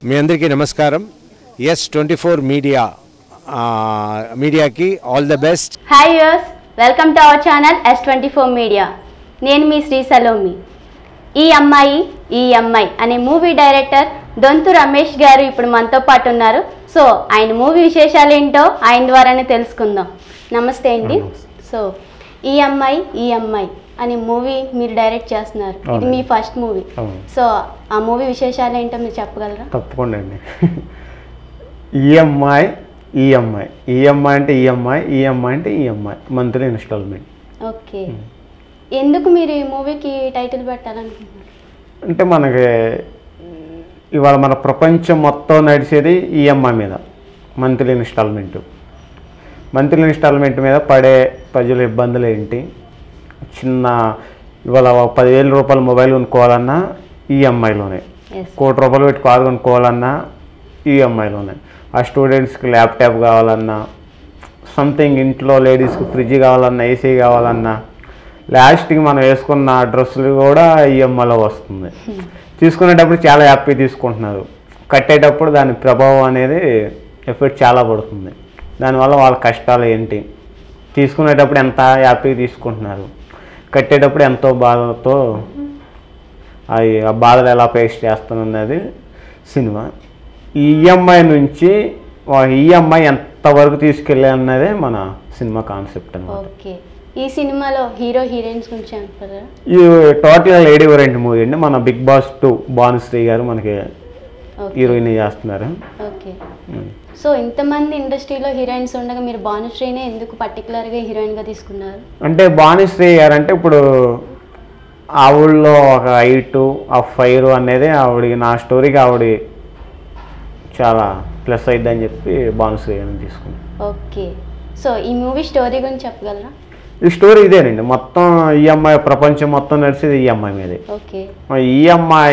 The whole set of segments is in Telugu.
మీ అందరికీ నమస్కారం ఎస్ ట్వంటీ ఫోర్ మీడియా ఆ, మీడియాకి all the best hi yours welcome to our channel S twenty four media నేను మీ శ్రీ సలోమి ఈ అమ్మాయి ఈ అమ్మాయి అనే మూవీ డైరెక్టర్ దొంతు రమేష్ గారు ఇప్పుడు మనతో పాటు ఉన్నారు సో ఆయన మూవీ విశేషాలు ఏంటో ఆయన ద్వారానే తెలుసుకుందాం నమస్తే అండి సో ఈ అమ్మాయి ఈ అమ్మాయి అనే మూవీ మీరు డైరెక్ట్ చేస్తున్నారు ఇది అవునండి. మీ ఫస్ట్ మూవీ అవును. సో ఆ మూవీ విశేషాలు ఏంటో మీరు చెప్పగలరా తప్పకుండా అండి ఈఎంఐ ఈఎంఐ ఈఎంఐ అంటే ఈఎంఐ ఈఎంఐ అంటే ఈఎంఐ మంత్లీ ఇన్స్టాల్మెంట్ ఓకే ఎందుకు మీరు ఈ మూవీకి టైటిల్ పెట్టాలనుకుంటున్నారు అంటే మనకి ఇవాళ మన ప్రపంచం మొత్తం నడిచేది ఈఎంఐ మీద మంత్లీ ఇన్స్టాల్మెంట్ మంత్లీ ఇన్స్టాల్మెంట్ మీద పడే ప్రజల ఇబ్బందులు ఏంటి చిన్న ఇవాళ ఒక పదివేల రూపాయల మొబైల్ కొనుక్కోవాలన్నా ఈఎంఐలోనే ఎస్ కోటి రూపాయలు పెట్టి కారు కొనుక్కోవాలన్నా ఈఎంఐలోనే ఆ స్టూడెంట్స్కి ల్యాప్టాప్ కావాలన్నా సంథింగ్ ఇంట్లో లేడీస్కి ఫ్రిడ్జ్ కావాలన్నా ఏసీ కావాలన్నా లాస్ట్కి మనం వేసుకున్న డ్రెస్సులు కూడా ఈఎంఐలో వస్తుంది తీసుకునేటప్పుడు చాలా హ్యాపీ తీసుకుంటున్నారు కట్టేటప్పుడు దాని ప్రభావం అనేది ఎఫెక్ట్ చాలా పడుతుంది దానివల్ల వాళ్ళ కష్టాలు ఏంటి తీసుకునేటప్పుడు ఎంత హ్యాపీ తీసుకుంటున్నారు కట్టేటప్పుడు ఎంతో బాధతో అవి ఆ బాధలు ఎలా ఫేస్ చేస్తున్నది సినిమా ఈ ఈఎంఐ నుంచి ఈఎంఐ ఎంతవరకు తీసుకెళ్ళి అన్నదే మన సినిమా కాన్సెప్ట్ అనమాట ఓకే ఈ సినిమాలో హీరో హీరోయిన్స్ గురించి అంటారా ఇది టోటల్ లేడీ ఓరియంట్ మూవీ అండి మన big boss two Bhanushree garu మనకి ఓకే హీరోయిన్ చేస్తున్నారు ఓకే సో ఇంతమంది ఇండస్ట్రీలో హీరోయిన్స్ ఉండగా మీరు భానుశ్రీనే ఎందుకు పర్టికులర్గా హీరోయిన్గా తీసుకున్నారు అంటే భానుశ్రీ గారు అంటే ఇప్పుడు ఆవిడలో ఒక హైటు ఆ ఫైర్ అనేది ఆవిడకి నా స్టోరీకి ఆవిడ చాలా ప్లస్ అయిద్దని చెప్పి భానుశ్రీ గారిని తీసుకున్నాను ఓకే సో ఈ మూవీ స్టోరీ గురించి చెప్పగలరా ఈ స్టోరీ ఇదేనండి మొత్తం ఈఎంఐ ప్రపంచం మొత్తం నడిచేది ఈఎంఐ మీదే ఓకే ఈఎంఐ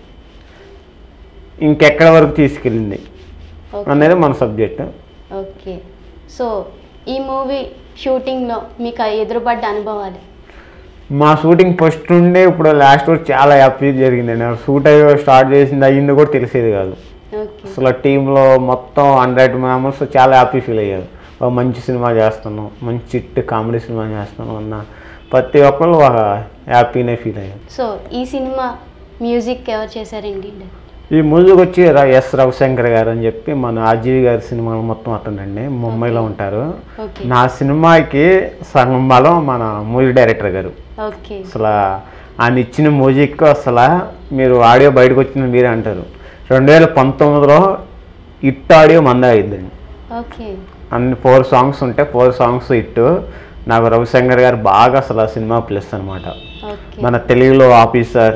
ఇంకెక్కడి వరకు తీసుకెళ్ళింది ఓకే అనేది మన సబ్జెక్ట్ ఓకే సో ఈ మూవీ షూటింగ్లో మీకు ఎదురుపడ్డ అనుభవాలు మా షూటింగ్ ఫస్ట్ నుండి ఇప్పుడు లాస్ట్ వరకు చాలా హ్యాపీ జరిగిందండి షూట్ అయ్యి స్టార్ట్ చేసింది అయ్యింది కూడా తెలిసేది కాదు ఓకే అసలు టీంలో మొత్తం హండ్రెడ్ మెంబర్స్ చాలా హ్యాపీ ఫీల్ అయ్యారు ఒక మంచి సినిమా చేస్తున్నాం మంచి చిట్టు కామెడీ సినిమా చేస్తున్నాం అన్న ప్రతి ఒక్కళ్ళు ఒక హ్యాపీనే ఫీల్ అయ్యారు సో ఈ సినిమా మ్యూజిక్ ఎవరు చేశారండి ఈ మ్యూజిక్ వచ్చి రా- ఎస్ రవిశంకర్ గారు అని చెప్పి మన ఆర్జీవి గారి సినిమాలు మొత్తం అతనండి ముంబైలో ఉంటారు ఓకే నా సినిమాకి సగం బలం మన మ్యూజిక్ డైరెక్టర్ గారు ఓకే అసలు ఆయన ఇచ్చిన మ్యూజిక్ అసలు మీరు ఆడియో బయటకు వచ్చిన మీరే అంటారు రెండు వేల పంతొమ్మిదిలో ఇట్ ఆడియో మంద అయిందండి ఓకే అన్ని ఫోర్ సాంగ్స్ ఉంటే ఫోర్ సాంగ్స్ ఇట్ నాకు రవిశంకర్ గారు బాగా అసలు ఆ సినిమా ప్లస్ అనమాట ఓకే మన తెలుగులో ఆఫీసర్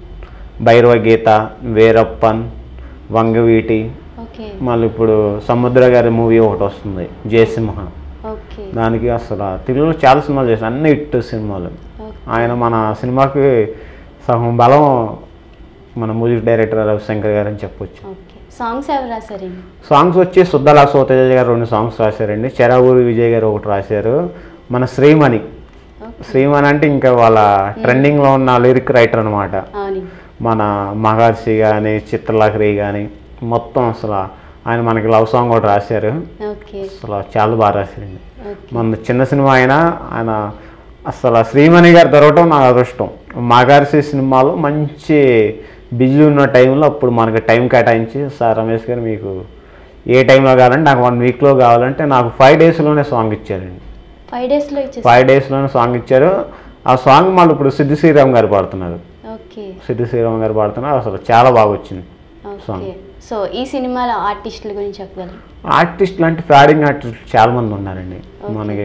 భైరవ గీత వీరప్పన్ వంగవీటి ఓకే మళ్ళీ ఇప్పుడు సముద్ర గారి మూవీ ఒకటి వస్తుంది జయసింహ ఓకే దానికి అసలు తెలుగులో చాలా సినిమాలు చేశారు అన్ని హిట్ సినిమాలు ఓకే ఆయన మన సినిమాకి సగం బలం మన మ్యూజిక్ డైరెక్టర్ రవిశంకర్ గారు అని చెప్పొచ్చు ఓకే సాంగ్స్ ఎవరు రాశారండి సాంగ్స్ వచ్చి సుద్దలా సోతేజ గారు రెండు సాంగ్స్ రాశారండి చెరావూరి విజయ్ గారు ఒకటి రాశారు మన శ్రీమణి ఓకే శ్రీమణి అంటే ఇంకా వాళ్ళ ట్రెండింగ్లో ఉన్న లిరిక్ రైటర్ అనమాట అవును మన మహర్షి కానీ చిత్రలహరి కానీ మొత్తం అసలు ఆయన మనకి లవ్ సాంగ్ కూడా రాశారు ఓకే అసలు చాలా బాగా రాశారండి ఓకే మన చిన్న సినిమా అయినా ఆయన అసలు శ్రీమణి గారు దొరకటం నాకు అదృష్టం మహర్షి సినిమాలో మంచి బిజీ ఉన్న టైంలో అప్పుడు మనకి టైం కేటాయించి సార్ రమేష్ గారు మీకు ఏ టైంలో కావాలంటే నాకు వన్ వీక్లో కావాలంటే నాకు ఫైవ్ డేస్లోనే సాంగ్ ఇచ్చారండి ఫైవ్ డేస్లో ఇచ్చేసి ఫైవ్ డేస్లోనే సాంగ్ ఇచ్చారు ఆ సాంగ్ మళ్ళీ ఇప్పుడు సిద్ధి శ్రీరామ్ గారు పాడుతున్నారు ఓకే సిద్ధి శ్రీరామ్ గారు పాడుతున్నారు అసలు చాలా బాగా వచ్చింది ఓకే సో ఈ సినిమాలో ఆర్టిస్టుల గురించి చెప్పగలరు ఆర్టిస్ట్ లాంటి ఫ్యాడింగ్ ఆర్టిస్ట్ చాలా మంది ఉన్నారండి మనకి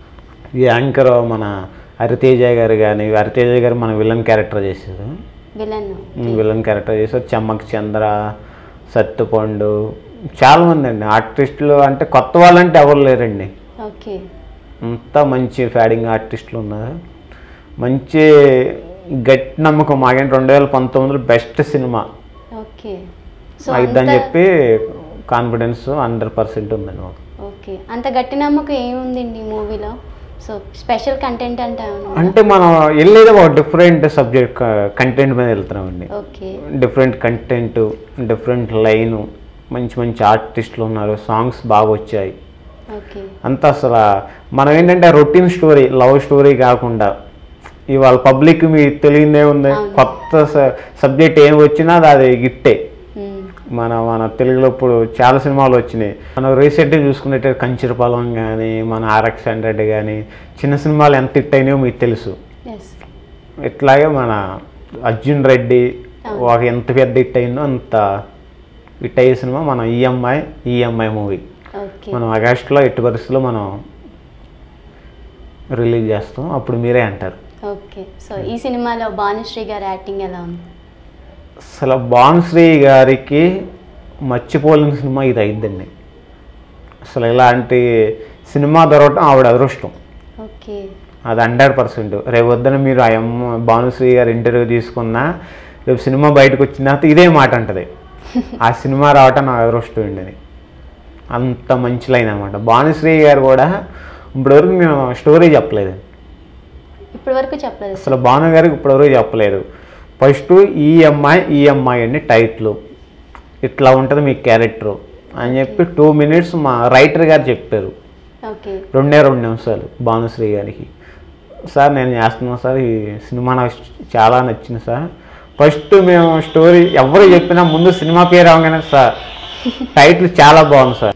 ఈ యాంకర్ మన హరితేజ గారు కానీ హరితేజ గారు మన విలన్ క్యారెక్టర్ చేశారు విలన్ విలన్ క్యారెక్టర్ చేశారు చెమ్మక్ చంద్ర సత్తుపండు చాలా మంది అండి ఆర్టిస్టులు అంటే కొత్త వాళ్ళంటే ఎవరు లేరండి ఓకే అంతా మంచి ఫ్యాడింగ్ ఆర్టిస్టులు ఉన్నారు మంచి గట్టి నమ్మకం మాకేంటి రెండు వేల పంతొమ్మిదిలో బెస్ట్ సినిమా ఓకే సో అయిద్దని అంత చెప్పి కాన్ఫిడెన్స్ హండ్రెడ్ పర్సెంట్ ఉందండి మాకు ఓకే అంత గట్టి నమ్మకం ఏముందండి ఈ మూవీలో సో స్పెషల్ కంటెంట్ అంటే అంటే మనం వెళ్ళేది ఒక డిఫరెంట్ సబ్జెక్ట్ కంటెంట్ మీద వెళ్తున్నామండి okay different content different line మంచి మంచి ఆర్టిస్టులు ఉన్నారు సాంగ్స్ బాగా వచ్చాయి ఓకే అంతా అసలు మనం ఏంటంటే రొటీన్ స్టోరీ లవ్ స్టోరీ కాకుండా ఇవాళ పబ్లిక్ మీకు తెలియదే ఉంది అవును. కొత్త సబ్జెక్ట్ ఏం వచ్చినా అది అది గిట్టే మన మన తెలుగులో ఇప్పుడు చాలా సినిమాలు వచ్చినాయి మనం రీసెంట్గా చూసుకున్నట్టు కంచిరపాలెం కానీ మన ఆర్ఎక్స్ హండ్రెడ్ కానీ చిన్న సినిమాలు ఎంత హిట్ అయినాయో మీకు తెలుసు ఎస్ ఇట్లాగే మన అర్జున్ రెడ్డి అవును. ఒక ఎంత పెద్ద హిట్ అయిందో అంత హిట్ అయ్యే సినిమా మన ఈఎంఐ ఈఎంఐ మూవీ ఓకే మనం ఆగస్టులో ఎట్టి పరిస్థితుల్లో మనం రిలీజ్ చేస్తాం అప్పుడు మీరే అంటారు ఓకే సో ఈ సినిమాలో భానుశ్రీ గారి యాక్టింగ్ ఎలా ఉంది అసలు భానుశ్రీ గారికి మర్చిపోలేని సినిమా ఇది అయిద్దండి అసలు ఇలాంటి సినిమా దొరకటం ఆవిడ అదృష్టం ఓకే అది హండ్రెడ్ పర్సెంట్ రేపు వద్దని మీరు ఆ అమ్మ భానుశ్రీ గారు ఇంటర్వ్యూ తీసుకున్నా రేపు సినిమా బయటకు వచ్చిన తర్వాత ఇదే మాట అంటది ఆ సినిమా రావటం నా అదృష్టం అండి అని అంత మంచి లైన్ అనమాట భానుశ్రీ గారు కూడా ఇప్పటివరకు మేము స్టోరీ చెప్పలేదు ఇప్పటి వరకు చెప్పలేదు అసలు భాను గారికి ఇప్పటివరకు చెప్పలేదు ఫస్ట్ ఈఎంఐ ఈఎంఐ అని టైటిల్ ఇట్లా ఉంటుంది మీ క్యారెక్టర్ అని చెప్పి టూ మినిట్స్ మా రైటర్ గారు చెప్పారు ఓకే రెండే రెండు నిమిషాలు భానుశ్రీ గారికి సార్ నేను చేస్తున్నాను సార్ ఈ సినిమా నాకు చాలా నచ్చింది సార్ ఫస్ట్ మేము స్టోరీ ఎవరు చెప్పినా ముందు సినిమా పేరు అవగానే సార్ టైటిల్ చాలా బాగుంది సార్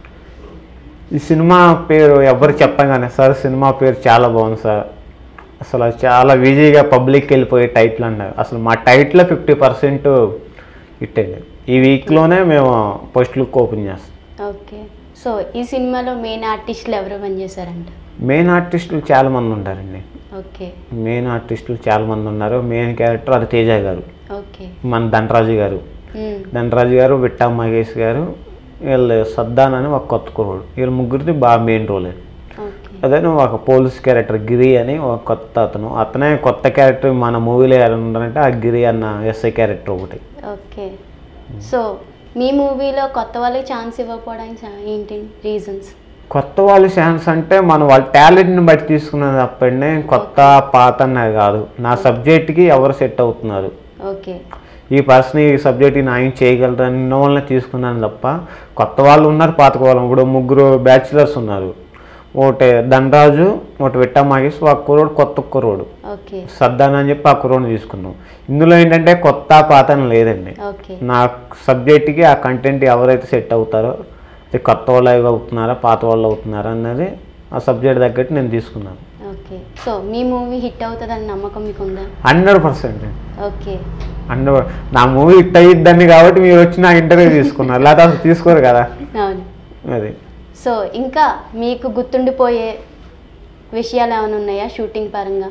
ఈ సినిమా పేరు ఎవరు చెప్పగానే సార్ సినిమా పేరు చాలా బాగుంది సార్ అసలు అది చాలా ఈజీగా పబ్లిక్కి వెళ్ళిపోయే టైటిల్ అన్నారు అసలు మా టైటిల్ ఫిఫ్టీ పర్సెంట్ హిట్ అయింది ఈ వీక్లోనే మేము ఫస్ట్ లుక్ ఓపెన్ చేస్తాం ఓకే సో ఈ సినిమాలో మెయిన్ ఆర్టిస్టులు ఎవరు పనిచేశారంట మెయిన్ ఆర్టిస్టులు చాలా మంది ఉంటారండి ఓకే మెయిన్ ఆర్టిస్టులు చాలా మంది ఉన్నారు మెయిన్ క్యారెక్టర్ అది తేజ గారు ఓకే మన ధనరాజు గారు మ్మ్. ధనరాజు గారు విట్టా మహేష్ గారు వీళ్ళు సద్దాన్ అని ఒక కొత్త కుర్రోడు వీళ్ళ ముగ్గురిది బాగా మెయిన్ రోల్ ఓకే అదే ఒక పోలీస్ క్యారెక్టర్ గిరి అని ఒక కొత్త అతను అతనే కొత్త క్యారెక్టర్ మన మూవీలో ఎవరు ఉన్నారంటే ఆ గిరి అన్న ఎస్ఐ క్యారెక్టర్ ఒకటి ఓకే సో మీ మూవీలో కొత్త వాళ్ళకి ఛాన్స్ ఇవ్వకపోవడానికి చా- ఏంటి రీజన్స్ కొత్త వాళ్ళ ఛాన్స్ అంటే మనం వాళ్ళ టాలెంట్ని బట్టి తీసుకున్నది తప్పండి కొత్త పాత అన్నది కాదు నా సబ్జెక్ట్కి ఎవరు సెట్ అవుతున్నారు ఓకే ఈ పర్సన్ ఈ సబ్జెక్ట్ న్యాయం చేయగలరు అన్న వాళ్ళని తీసుకున్నాను తప్ప కొత్త వాళ్ళు ఉన్నారు పాత వాళ్ళు ఇప్పుడు ముగ్గురు బ్యాచిలర్స్ ఉన్నారు ఒకటి ధనరాజు ఒకటి విట్టా మహేష్ ఒక కుర్రోడు కొత్త కుర్రోడు ఓకే సర్దాన్ అని చెప్పి ఆ కుర్రోడిని తీసుకున్నాం ఇందులో ఏంటంటే కొత్త పాత అని లేదండి ఓకే నా సబ్జెక్ట్కి ఆ కంటెంట్ ఎవరైతే సెట్ అవుతారో అది కొత్త వాళ్ళు అవుతున్నారా పాత వాళ్ళు అవుతున్నారా అన్నది ఆ సబ్జెక్ట్ తగ్గట్టు నేను తీసుకున్నాను ఓకే సో మీ మూవీ హిట్ అవుతుందని నమ్మకం మీకు ఉందా హండ్రెడ్ పర్సెంట్ ఓకే హండ్రెడ్ నా మూవీ హిట్ అయ్యిద్దని కాబట్టి మీరు వచ్చి నా ఇంటర్వ్యూ తీసుకున్నారు లేకపోతే అసలు తీసుకోరు కదా అవును అది సో ఇంకా మీకు గుర్తుండిపోయే విషయాలు ఏమైనా ఉన్నాయా షూటింగ్ పరంగా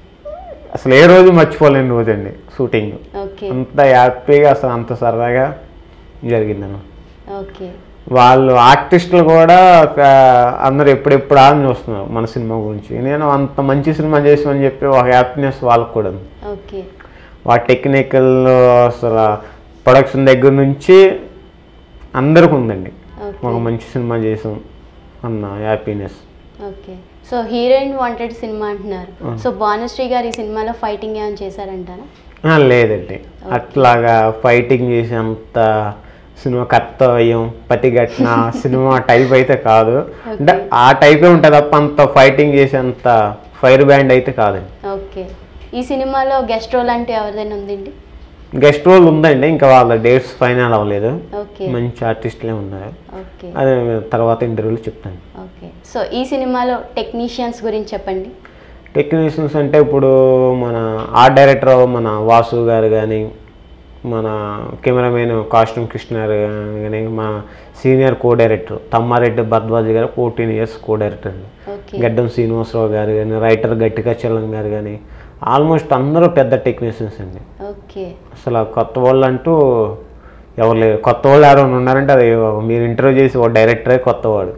అసలు ఏ రోజు మర్చిపోలేని రోజు అండి షూటింగ్ ఓకే అంత హ్యాపీగా అసలు అంత సరదాగా జరిగిందన్న ఓకే వాళ్ళు ఆర్టిస్టులు కూడా ఆ, అందరూ ఎప్పుడెప్పుడు అని చూస్తున్నారు మన సినిమా గురించి నేను అంత మంచి సినిమా చేసామని చెప్పి ఒక హ్యాపీనెస్ వాళ్ళకు కూడా ఉంది ఓకే ఆ టెక్నికల్ అసలు ప్రొడక్షన్ దగ్గర నుంచి అందరికి ఉందండి ఒక ఓకే మంచి సినిమా చేసాం అన్న happiness okay so heroine wanted cinema అంటున్నారు ఆ. సో భానుశ్రీ గారు ఈ సినిమాలో ఫైటింగ్ ఏమైనా చేశారంటారా ఆ, లేదండి అట్లాగా ఫైటింగ్ చేసేంత సినిమా కర్తవ్యం పతిఘటన సినిమా టైప్ అయితే కాదు అంటే ఆ టైపే ఉంటుంది తప్ప అంత ఫైటింగ్ చేసేంత ఫైర్ బ్యాండ్ అయితే కాదండి ఓకే ఈ సినిమాలో గెస్ట్ రోల్ అంటే ఎవరిదైనా ఉందండి గెస్ట్ రోల్ ఉందండి ఇంకా వాళ్ళ డేట్స్ ఫైనల్ అవ్వలేదు ఓకే మంచి ఆర్టిస్టులే ఉన్నారు ఓకే అదే తర్వాత ఇంటర్వ్యూలో చెప్తాను ఓకే సో ఈ సినిమాలో టెక్నీషియన్స్ గురించి చెప్పండి టెక్నీషియన్స్ అంటే ఇప్పుడు మన ఆర్ట్ డైరెక్టర్ మన వాసు గారు కానీ మన కెమెరామెన్ కాస్ట్యూమ్ కృష్ణ గారు కానీ మా senior co director Tammareddy Bharadwaj garu fourteen years co director అండి ఓకే గడ్డం శ్రీనివాసరావు గారు కానీ రైటర్ గట్టిగా చలం గారు కానీ ఆల్మోస్ట్ అందరూ పెద్ద టెక్నీషియన్స్ అండి ఓకే అసలు ఆ కొత్త వాళ్ళు అంటూ ఎవరు లేరు కొత్త వాళ్ళు ఎవరైనా ఉన్నారంటే అది మీరు ఇంటర్వ్యూ చేసి ఒక డైరెక్టరే కొత్తవాడు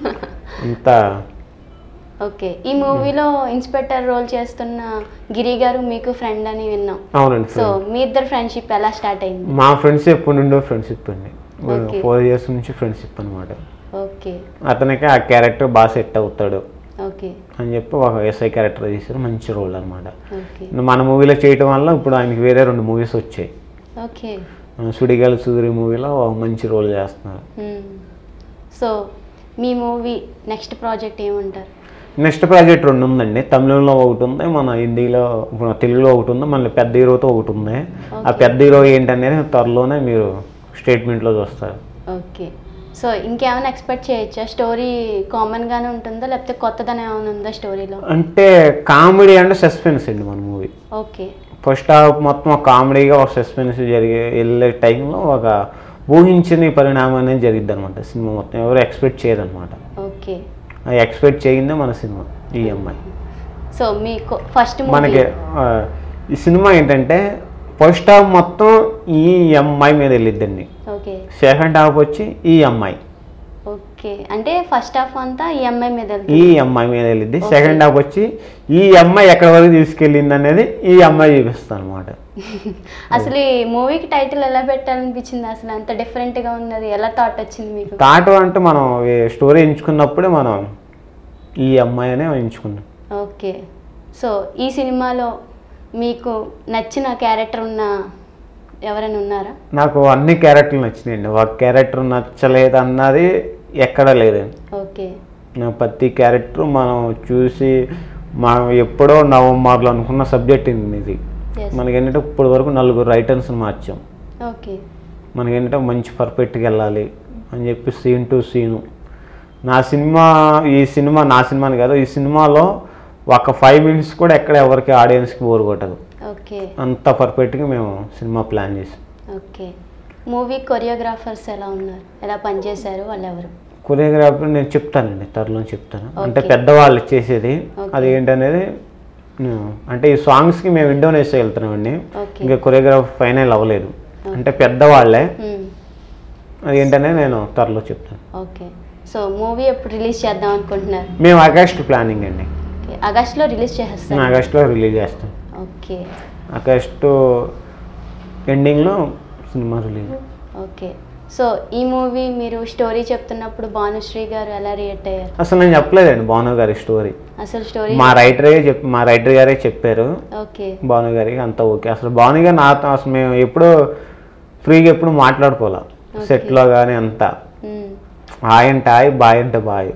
అంతా ఓకే ఈ మూవీలో ఇన్స్పెక్టర్ రోల్ చేస్తున్న గిరి గారు మీకు ఫ్రెండ్ అని విన్నాం అవునండి సో మీ ఇద్దరు ఫ్రెండ్షిప్ ఎలా స్టార్ట్ అయింది మా ఫ్రెండ్స్ ఎప్పటి నుండో ఫ్రెండ్షిప్ అండి Okay. ఫోర్ ఇయర్స్ నుంచి ఫ్రెండ్షిప్ అనమాట ఓకే అతనికి ఆ క్యారెక్టర్ బాగా సెట్ అవుతాడు ఓకే ఓకే అని చెప్పి ఒక ఎస్ఐ క్యారెక్టర్ చేశారు మంచి రోల్ అనమాట ఓకే మన మూవీలో చేయటం వల్ల ఇప్పుడు ఆయనకి వేరే రెండు మూవీస్ వచ్చాయి ఓకే ఆ, సుడిగాలి సూరి మూవీలో ఒక మంచి రోల్ చేస్తున్నారు సో మీ మూవీ నెక్స్ట్ ప్రాజెక్ట్ ఏమంటారు నెక్స్ట్ ప్రాజెక్ట్ రెండు ఉందండి తమిళంలో ఒకటి ఉంది మన హిందీలో ఇప్పుడు తెలుగులో ఒకటి ఉంది మళ్ళీ పెద్ద హీరోతో ఒకటి ఉంది ఆ పెద్ద హీరో ఏంటనేది త్వరలోనే మీరు స్టేట్మెంట్లో చూస్తారు ఓకే సో ఇంకేమైనా ఎక్స్పెక్ట్ చేయొచ్చా స్టోరీ కామన్గానే ఉంటుందా లేకపోతే కొత్తదనం ఏమైనా ఉందా స్టోరీలో అంటే కామెడీ అంటే సస్పెన్స్ అండి మన మూవీ ఓకే ఫస్ట్ హాఫ్ మొత్తం ఒక కామెడీగా ఒక సస్పెన్స్ జరిగే వెళ్ళే టైంలో ఒక ఊహించని పరిణామం అనేది జరిగిద్ది అనమాట సినిమా మొత్తం ఎవరు ఎక్స్పెక్ట్ చేయరు అనమాట ఓకే అది ఎక్స్పెక్ట్ చేయిందే మన సినిమా ఈ అమ్మాయి సో మీకు ఫస్ట్ మనకి ఆ, ఈ సినిమా ఏంటంటే ఫస్ట్ హాఫ్ మొత్తం ఈ అమ్మాయి మీద వెళ్ళిద్దండి ఓకే సెకండ్ హాఫ్ వచ్చి ఈ అమ్మాయి ఓకే అంటే ఫస్ట్ హాఫ్ అంతా ఈఎంఐ మీద వెళ్తుంది ఈ అమ్మాయి మీద వెళ్ళిద్ది సెకండ్ హాఫ్ వచ్చి ఈ అమ్మాయి ఎక్కడి వరకు తీసుకెళ్ళింది అనేది ఈ అమ్మాయి చూపిస్తాను అనమాట అసలు ఈ మూవీకి టైటిల్ ఎలా పెట్టాలనిపించింది అసలు అంత డిఫరెంట్గా ఉన్నది ఎలా థాట్ వచ్చింది మీకు థాట్ అంటే మనం స్టోరీ ఎంచుకున్నప్పుడే మనం ఈ అమ్మాయి అనే ఎంచుకున్నాం ఓకే సో ఈ సినిమాలో మీకు నచ్చిన క్యారెక్టర్ ఉన్న ఎవరైనా ఉన్నారా నాకు అన్ని క్యారెక్టర్లు నచ్చినాయండి ఒక క్యారెక్టర్ నచ్చలేదు అన్నది ఎక్కడ లేదండి ఓకే నా ప్రతి క్యారెక్టర్ మనం చూసి మనం ఎప్పుడో నవంబర్లో అనుకున్న సబ్జెక్ట్ ఇది Yes. మనకేంటంటే ఇప్పటి వరకు నలుగురు రైటర్స్ని మార్చాం ఓకే మనకేంటంటే మంచి పర్ఫెక్ట్గా వెళ్ళాలి అని చెప్పి సీన్ టు సీను నా సినిమా ఈ సినిమా నా సినిమాని కాదు ఈ సినిమాలో ఒక ఫైవ్ మినిట్స్ కూడా ఎక్కడ ఎవరికి ఆడియన్స్కి బోర్ కొట్టదు ఓకే అంత పర్ఫెక్ట్గా మేము సినిమా ప్లాన్ చేసాం ఓకే మూవీ కొరియోగ్రాఫర్స్ ఎలా ఉన్నారు ఎలా పనిచేశారు వాళ్ళు ఎవరు కొరియోగ్రాఫర్ నేను చెప్తానండి త్వరలో చెప్తాను అంటే Okay. పెద్దవాళ్ళు చేసేది Okay. అది ఏంటనేది నేను- అంటే ఈ సాంగ్స్కి మేము ఇండోనేషియా వెళ్తున్నామండి ఓకే ఇంకా కొరియోగ్రాఫర్ ఫైనల్ అవ్వలేదు అంటే పెద్దవాళ్ళే మ్మ్. అది ఏంటనేది నేను త్వరలో చెప్తాను ఓకే సో మూవీ ఎప్పుడు రిలీజ్ చేద్దాం అనుకుంటున్నారు మేము ఆగస్ట్ ప్లానింగ్ అండి ఓకే ఆగస్ట్లో రిలీజ్ చేసేస్తారు ఆగస్ట్లో రిలీజ్ చేస్తాం ఓకే ఆగస్టు ఎండింగ్లో సినిమా రిలీజ్ ఓకే సో ఈ మూవీ మీరు స్టోరీ చెప్తున్నప్పుడు భానుశ్రీ గారు ఎలా రియాక్ట్ అయ్యారు అసలు నేను చెప్పలేదండి భాను గారి స్టోరీ అసలు స్టోరీ మా రైటరే చెప్ మా రైటర్ గారే చెప్పారు ఓకే భాను గారికి అంతా ఓకే అసలు భాను గారు నాతో అసలు మేము ఎప్పుడూ ఫ్రీగా ఎప్పుడు మాట్లాడుకోలే సెట్లో కానీ అంతా మ్మ్. హాయ్ అంటే హాయ్ బాయ్ అంటే బాయ్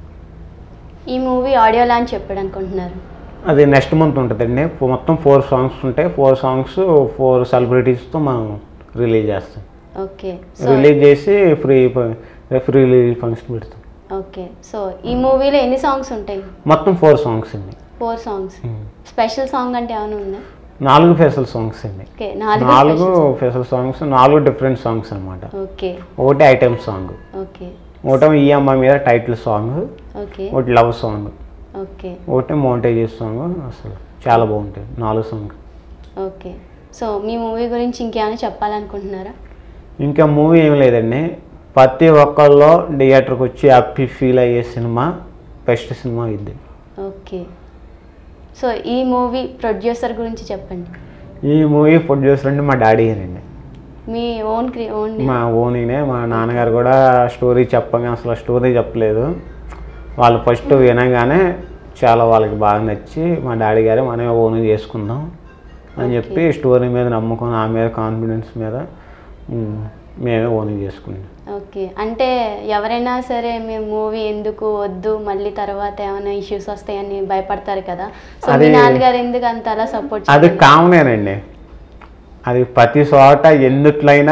ఈ మూవీ ఆడియో లాంచ్ ఎప్పుడు అనుకుంటున్నారు అది నెక్స్ట్ మంత్ ఉంటుందండి మొత్తం ఫోర్ సాంగ్స్ ఉంటాయి ఫోర్ సాంగ్స్ ఫోర్ సెలబ్రిటీస్తో మనం రిలీజ్ చేస్తాం ఓకే సో రిలీజ్ చేసి ఫ్రీ ఫ్రీ రిలీజ్ ఫంక్షన్ పెడతాం ఓకే సో ఈ మూవీలో ఎన్ని సాంగ్స్ ఉంటాయి మొత్తం ఫోర్ సాంగ్స్ అండి ఫోర్ సాంగ్స్ స్పెషల్ సాంగ్ అంటే ఏమైనా ఉందా నాలుగు ఫెసల్ సాంగ్స్ అండి ఓకే నాలుగు నాలుగు special- ఫెసల్ సాంగ్స్ నాలుగు డిఫరెంట్ సాంగ్స్ అనమాట ఓకే ఒకటి ఐటమ్ సాంగ్ ఓకే ఒకటి ఈ అమ్మాయి మీద టైటిల్ సాంగ్ ఓకే ఒకటి లవ్ సాంగ్ ఓకే ఒకటి మౌంటేజెస్ సాంగ్ అసలు చాలా బాగుంటాయి నాలుగు సాంగ్ ఓకే సో మీ మూవీ గురించి ఇంకేమైనా చెప్పాలనుకుంటున్నారా ఇంకా మూవీ ఏం లేదండి ప్రతి ఒక్కళ్ళు థియేటర్కి వచ్చి హ్యాపీ ఫీల్ అయ్యే సినిమా బెస్ట్ సినిమా ఇది ఓకే సో ఈ మూవీ ప్రొడ్యూసర్ గురించి చెప్పండి ఈ మూవీ ప్రొడ్యూసర్ అంటే మా డాడీ అండి మీ ఓన్ క్రి ఓన్ మా ఓనీనే మా నాన్నగారు కూడా స్టోరీ చెప్పగా అసలు స్టోరీ చెప్పలేదు వాళ్ళు ఫస్ట్ వినగానే చాలా వాళ్ళకి బాగా నచ్చి మా డాడీ గారే మనమే ఓన్ చేసుకుందాం అని చెప్పి స్టోరీ మీద నమ్మకం నా మీద కాన్ఫిడెన్స్ మీద ఉమ్, మేమే ఓన్ చేసుకున్నాం ఓకే అంటే ఎవరైనా సరే మేము మూవీ ఎందుకు వద్దు మళ్ళీ తర్వాత ఏమైనా ఇష్యూస్ వస్తాయని భయపడతారు కదా సో మీ అది- నాన్నగారు ఎందుకు అంత అలా సపోర్ట్ అది కామనేనండి అది ప్రతి చోట ఎందుట్లయినా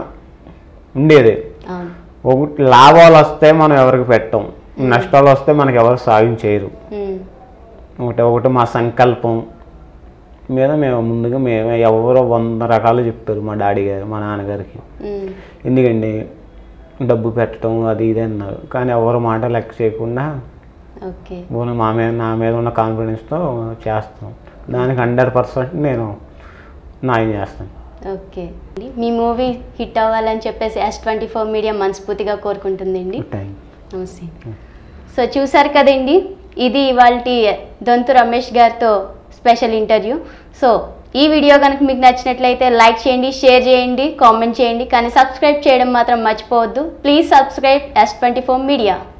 ఉండేది అవును ఒకటి లాభాలు వస్తే మనం ఎవరికి పెట్టం నష్టాలు వస్తే మనకి ఎవరు సాయం చేయరు ఉమ్, ఒకటి ఒకటి మా సంకల్పం మీద మేము ముందుగా మేము ఎవరో వంద రకాలు చెప్తారు మా డాడీ గారు మా నాన్నగారికి ఉమ్, ఎందుకండి డబ్బు పెట్టడం అది ఇది అన్నారు కానీ ఎవరు మాట లెక్క చేయకుండా ఓకే ఓన్లీ మా మీద నా మీద ఉన్న కాన్ఫిడెన్స్తో చేస్తాం దానికి హండ్రెడ్ పర్సెంట్ నేను న్యాయం చేస్తాను ఓకే మీ మూవీ హిట్ అవ్వాలని చెప్పేసి ఎస్ ట్వంటీ ఫోర్ మీడియా మనస్ఫూర్తిగా కోరుకుంటుందండి థ్యాంక్ నమస్తే సో చూసారు కదండి ఇది ఇవాళ దొంతు రమేష్ గారితో స్పెషల్ ఇంటర్వ్యూ సో ఈ వీడియో కనుక మీకు నచ్చినట్లయితే లైక్ చేయండి షేర్ చేయండి కామెంట్ చేయండి కానీ సబ్స్క్రైబ్ చేయడం మాత్రం మర్చిపోవద్దు please subscribe S twenty four media